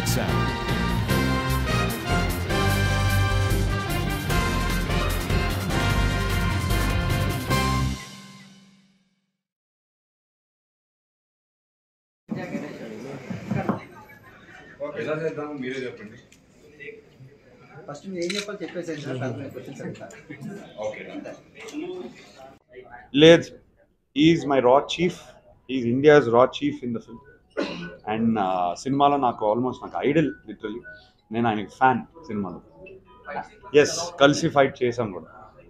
sound. ఎలా చేద్దాము మీరే చెప్పండి ఫస్ట్ మీరు ఏం చెప్పాలి చెప్పేసాను సార్ తర్వాత క్వశ్చన్స్ అడుగుతా ఓకే లేదు ఈజ్ మై రా చీఫ్ ఈజ్ ఇండియాస్ రా chief in the film and సినిమాలో నాకు ఆల్మోస్ట్ నాకు ఐడల్ లిటరలీ నేను ఆయనకి ఫ్యాన్ సినిమాలో ఎస్ కలిసి ఫైట్ చేసాం కూడా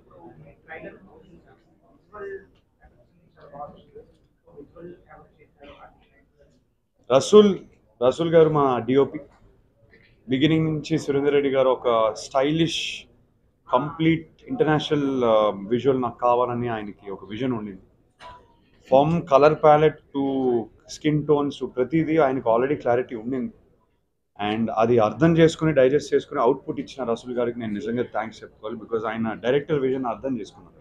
రసూల్ రసూల్ గారు మా డిఓపి బిగినింగ్ నుంచి సురేందర్ రెడ్డి గారు ఒక స్టైలిష్ కంప్లీట్ ఇంటర్నేషనల్ విజువల్ నాకు కావాలని ఆయనకి ఒక విజన్ ఉండింది from colour palette to skin tones to ప్రతిదీ ఆయనకు ఆల్రెడీ క్లారిటీ ఉండింది అండ్ అది అర్థం చేసుకుని డైజెస్ట్ చేసుకుని అవుట్పుట్ ఇచ్చిన రసూల్ గారికి నేను నిజంగా థ్యాంక్స్ చెప్పుకోవాలి బికాజ్ ఆయన డైరెక్టర్ విజన్ అర్థం చేసుకున్నాను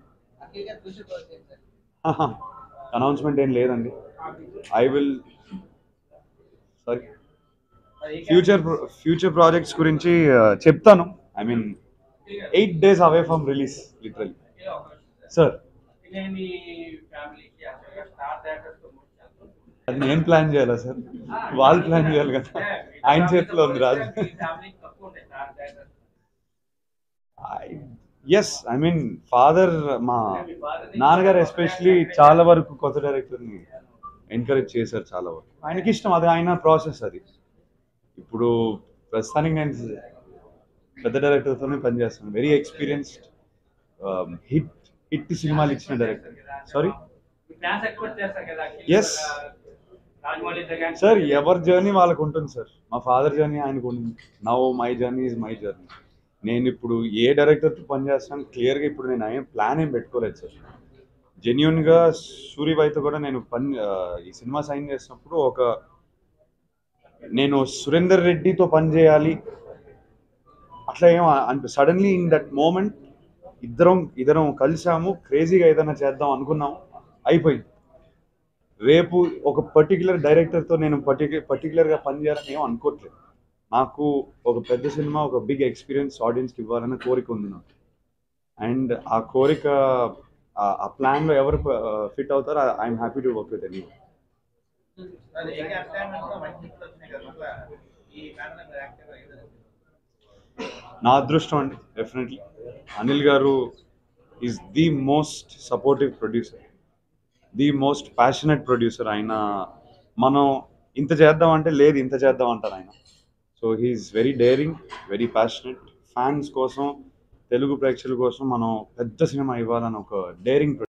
అనౌన్స్మెంట్ ఏం లేదండి I will sorry future future projects గురించి uh, చెప్తాను I mean eight days away from release literally sir అది నేను ప్లాన్ చేయాలా సార్ వాళ్ళు ప్లాన్ చేయాలి కదా ఆయన చేతిలో ఉంది Raju yes I mean father మా నాన్నగారు ఎస్పెషలీ చాలా వరకు కొత్త డైరెక్టర్ని ఎంకరేజ్ చేశారు చాలా వరకు ఆయనకి ఇష్టం అది ఆయన ప్రాసెస్ అది ఇప్పుడు ప్రస్తుతానికి నేను పెద్ద డైరెక్టర్తోనే పనిచేస్తాను వెరీ ఎక్స్పీరియన్స్డ్ హిట్ హిట్ సినిమాలు ఇచ్చిన డైరెక్టర్ సారీ Yes. సార్ ఎవరి జర్నీ వాళ్ళకు ఉంటుంది సార్ మా ఫాదర్ జర్నీ ఆయనకు ఉంటుంది now my journey is my journey నేను ఇప్పుడు ఏ డైరెక్టర్తో పనిచేస్తాను క్లియర్గా ఇప్పుడు నేను ఏం ప్లాన్ ఏం పెట్టుకోలేదు సార్ జెన్యున్గా సూర్యబాయితో కూడా నేను పని ఆ, ఈ సినిమా సైన్ చేసినప్పుడు ఒక నేను సురేందర్ రెడ్డితో పని చేయాలి అట్లా ఏం అంటే సడన్లీ ఇన్ దట్ మూమెంట్ ఇద్దరం ఇద్దరం కలిసాము క్రేజీగా ఏదైనా చేద్దాం అనుకున్నాము అయిపోయింది రేపు ఒక పర్టికులర్ డైరెక్టర్తో నేను పర్టికులర్ పర్టికులర్గా పని చేయాలని ఏం అనుకోవట్లేదు నాకు ఒక పెద్ద సినిమా ఒక బిగ్ ఎక్స్పీరియన్స్ ఆడియన్స్కి ఇవ్వాలన్న కోరిక ఉంది నాకు అండ్ ఆ కోరిక ఆ- ఆ ప్లాన్లో ఎవరు ఫిట్ అవుతారో I'm happy to work with any నా అదృష్టం అండి definitely Anil garu is the most supportive producer the most passionate producer ఆయన మనం ఇంత చేద్దాం అంటే లేదు ఇంత చేద్దాం అంటారు ఆయన so he's very daring very passionate fans కోసం తెలుగు ప్రేక్షకుల కోసం మనం పెద్ద సినిమా ఇవ్వాలని ఒక డేరింగ్